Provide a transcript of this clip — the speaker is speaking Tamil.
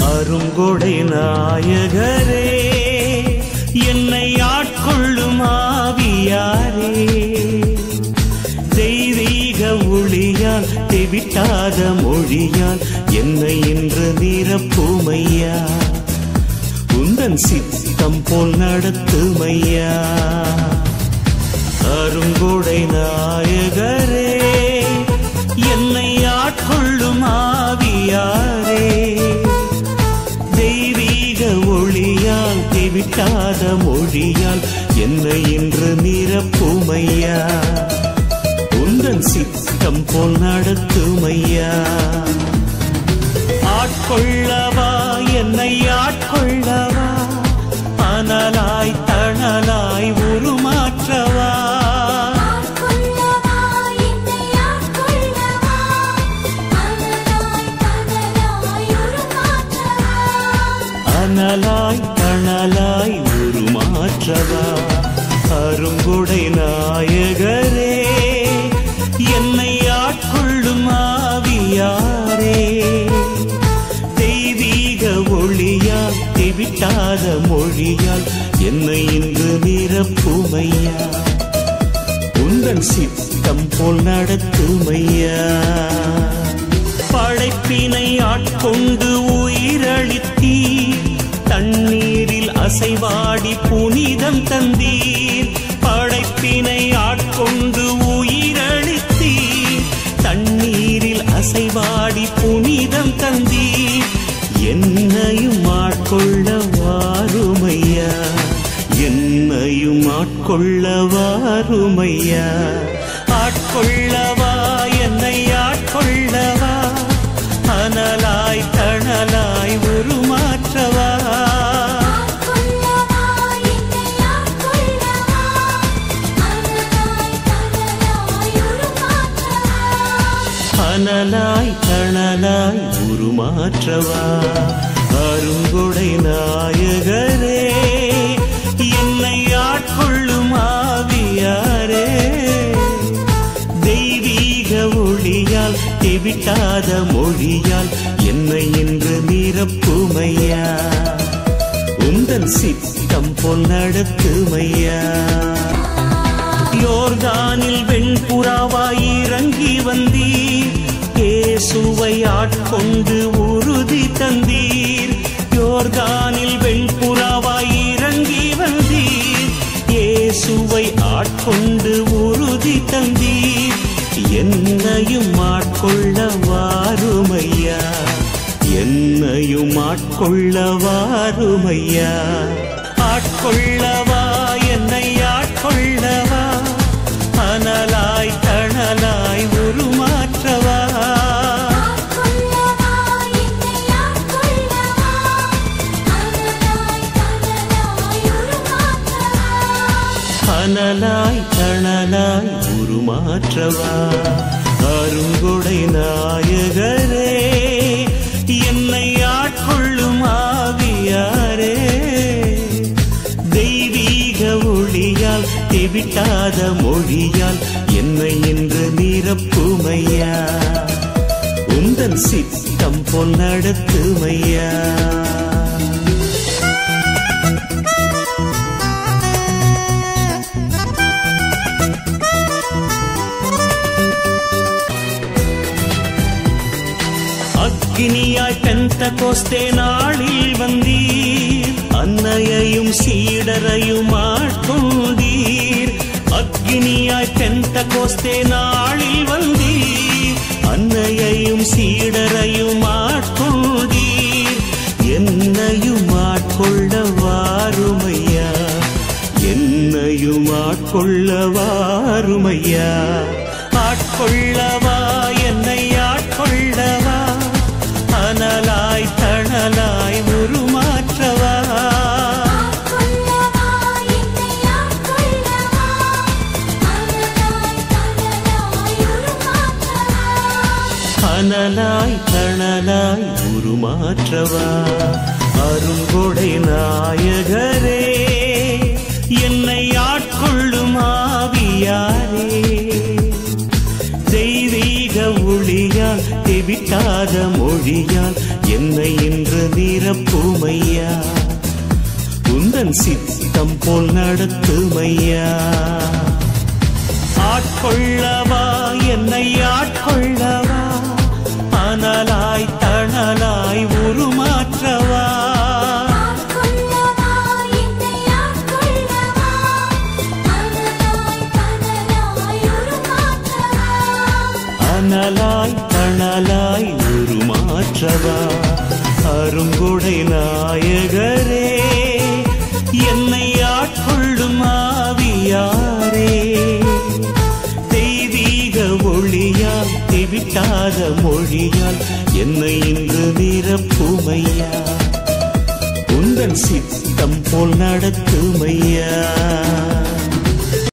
அருங்கொடை நாயகரே என்னை ஆட்கொள்ளும் ஆவியாரே தெய்வீக ஒளியால் தெவிட்டாத மொழியால் என்னை இன்று நிரப்புமையா உந்தன் சித்தம் போல் நடத்துமையா அருங்கொடை நாயகரே என்னை ஆட்கொள்ளும் ஆவியாரே தெய்வீக ஒளியால் தெவிட்டாத மொழியால் என்னை இன்று நிரப்புமையா உந்தன் சித்தம் போல் நடத்துமையா ஆட்கொள்ளவா என்னை ஆட்கொள்ளவா அனலாய் தணலாய் உருமாற்றவா ஆட்கொள்ளவா என்னை ஆட்கொள்ளவா அனலாய் தனலாய் உருமாற்றவா அனலாய் தணலாய் உருமாற்றவா அருங்குடை நாயகரே என்னை ஆட்கொள்ளும் ஆவியாரே தெய்வீக ஒளியால் தெவிட்டாத மொழியால் என்னை இன்று நிரப்புமையா உந்தன் சித்தம் போல் நடத்துமையா படைப்பினை ஆட்கொண்டு உயிரளித்தீர் தண்ணீரில் அசைவாடி புனிதம் தந்தீர் படைப்பினை ஆட்கொண்டு உயிரளித்தீர் தண்ணீரில் அசைவாடி புனிதம் தந்தீர் என்னையும் ஆட்கொள்ள வாருமையா என்னையும் ஆட்கொள்ள வாருமையா ஆட்கொள்ளவா என்னை ஆட்கொள்ளவா அனலாய் தணலாய் உருமாற்றவா ஆட்கொள்ளவா என்னை ஆட்கொள்ளவா அனலாய் தனலாய் உருமாற்றவா அனலாய் தணலாய் உருமாற்றவா அருங்கொடை நாயகரே என்னை ஆட்கொள்ளும் ஆவியாரே தெய்வீக ஒளியால் தெவிட்டாத மொழியால் என்னை இன்று நிரப்புமையா உந்தன் சித்தம் போல் நடத்துமையா யோர்தானில் வெண்புறாவாய் இறங்கி வந்தீர் இயேசுவை ஆட்கொண்டு உறுதி தந்தீர் யோர்தானில் வெண்புறாவாய் இறங்கி வந்தீர் இயேசுவை ஆட்கொண்டு உறுதி தந்தீர் என்னையும் ஆட்கொள்ள வாருமையா என்னையும் ஆட்கொள்ள வாருமையா ஆட்கொள்ளவா என்னை ஆட்கொள்ளவா அனலாய் தணலாய் உருமாற்றவா ஆட்கொள்ளவா என்னை ஆட்கொள்ளவா அனலாய் தனலாய் உருமாற்றவா அனலாய் தணலாய் உருமாற்றவா அருங்கொடை நாயகரே என்னை ஆட்கொள்ளும் ஆவியாரே தெய்வீக ஒளியால் தெவிட்டாத மொழியால் என்னை இன்று நிரப்புமையா உந்தன் சித்தம் போல் நடத்துமையா அக்கினியாய் பெந்த கோஸ்தே நாளில் வந்தீர் அன்னையையும் சீடரையும் ஆட்கொண்டீர் அக்கினியாய் பெந்த கோஸ்தே நாளில் வந்தீர் அன்னையையும் சீடரையும் ஆட்கொண்டீர் என்னையும் ஆட்கொள்ள வாருமையா என்னையும் ஆட்கொள்ள வாருமையா ஆட்கொள்ளவா என்னை ஆட்கொள்ளவா அனலாய் தணலாய் உருமாற்றவா ஆட்கொள்ளவா என்னை ஆட்கொள்ளவா அனலாய் தனலாய் உருமாற்றவா அனலாய் தணலாய் உருமாற்றவா அருங்கொடை நாயகரே என்னை ஆட்கொள்ளும் ஆவியாரே தெய்வீக ஒளியால் தெவிட்டாத மொழியால் என்னை இன்று நீர் நிரப்புமையா உந்தன் சித்தம் போல் நடத்துமையா ஆட்கொள்ளவா என்னை ஆட்கொள்ளவா அனலாய் தணலாய் உருமாற்றவா ஆட்கொள்ளவா என்னை ஆட்கொள்ளவா அனலாய் கனலாய் உருமாற்றவா அனலாய் தணலாய் உருமாற்றவா அருங்கொடை நாயகரே என்னை ஆட்கொள்ளும் ஆவியாரே தெய்வீக ஒளியால் தெவிட்டாத மொழியால் என்னை இன்று நிரப்புமையா உந்தன் சித்தம் போல் நடத்துமையா